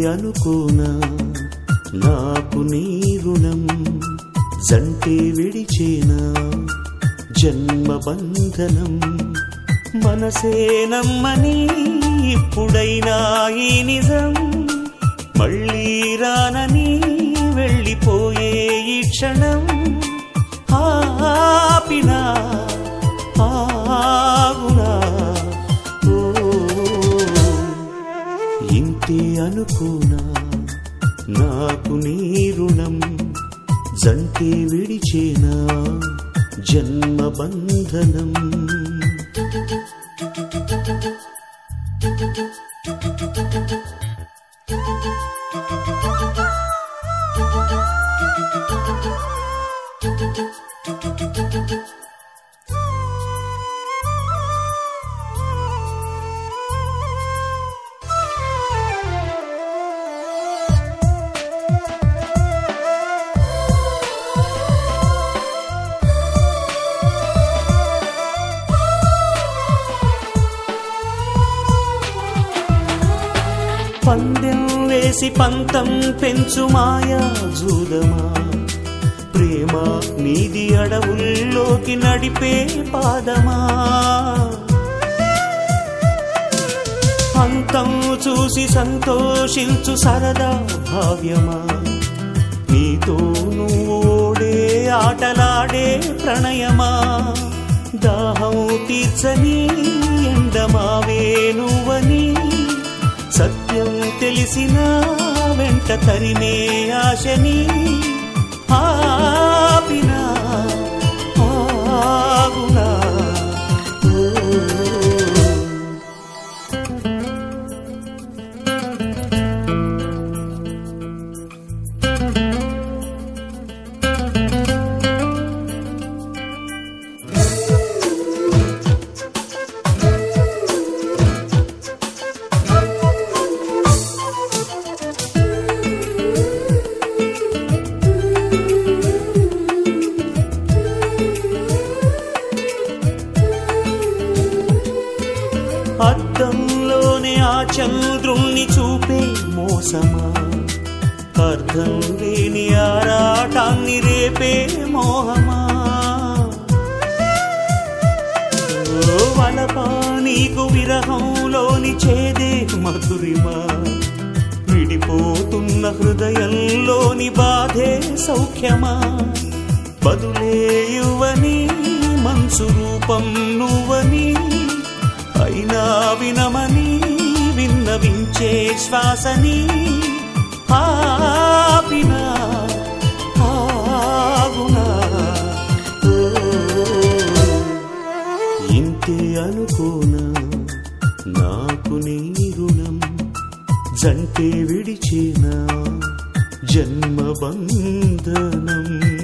అనుకోనా నాకు నీ రుణం జంటే విడిచేనా జన్మ బంధనం మనసే నమ్మని ఇప్పుడైనా ఈ నిజం మళ్ళీ రానని వెళ్ళిపోయే ఈ క్షణం ఆపినా ఆగునా ఓ ఇంతే అనుకోనా నాకు నీ రుణం జంటే విడిచేనా జన్మ బంధనం పందెం వేసి పంతం పెంచు మాయా జూదమా ప్రేమ నీది అడవుల్లోకి నడిపే పాదమా అంతం చూసి సంతోషించు సరదా భావ్యమా నీతో నువ్వు ఓడే ఆటలాడే ప్రణయమా దాహం తీర్చని ఎండమావే నువ్వని సత్యం తెలిసిన వెంట తరిమే ఆశని ఆపినా ఆగునా ఓ. అద్దంలోనే ఆ చంద్రుణ్ణి చూపే మోసమా అర్థం లేని ఆరాటాన్ని రేపే మోహమా ఓ వలపా నీకు విరహంలోని చేదే మధురిమా విడిపోతున్న హృదయంలోని బాధే సౌఖ్యమా బదులే యువని మనసు రూపం నువ్వని అయినా వినమని విన్నవించే శ్వాసని ఆపినా ఆగునా ఓ. ఇంతే అనుకోనా నాకు నీ రుణం జంటే విడిచేనా జన్మ బంధనం